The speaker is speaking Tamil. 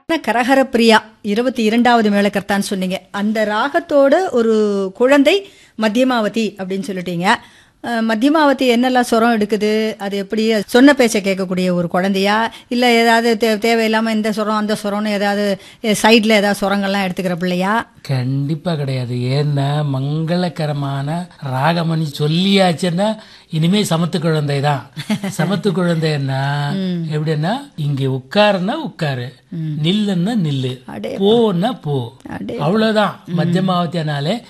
கரஹர பிரியா இருபத்தி இரண்டாவது மேளக்கர்த்தான்னு சொன்னீங்க அந்த ராகத்தோட ஒரு குழந்தை மத்தியமாவதி அப்படின்னு சொல்லிட்டீங்க அஹ், மத்தியமாவதி என்னெல்லாம் சுரம் எடுக்குது அது எப்படி சொன்ன பேச்சை கேட்கக்கூடிய ஒரு குழந்தையா இல்லை ஏதாவது தே தேவையில்லாமல் இந்த சுரம் அந்த சுரம்னு ஏதாவது சைடில் ஏதாவது சுரங்கள்லாம் எடுத்துக்கிற பிள்ளையா கண்டிப்பா கிடையாது ஏன்னா மங்களகரமான ராகமணி சொல்லியாச்சுன்னா இனிமே சமத்து குழந்தை தான் சமத்து குழந்தைன்னா எப்படின்னா இங்க உட்காருன்னா உட்காரு நில்லுன்னா நில்லு அடே போன்னா போ அடே அவ்வளவுதான் மத்தியமாவத்தியானாலே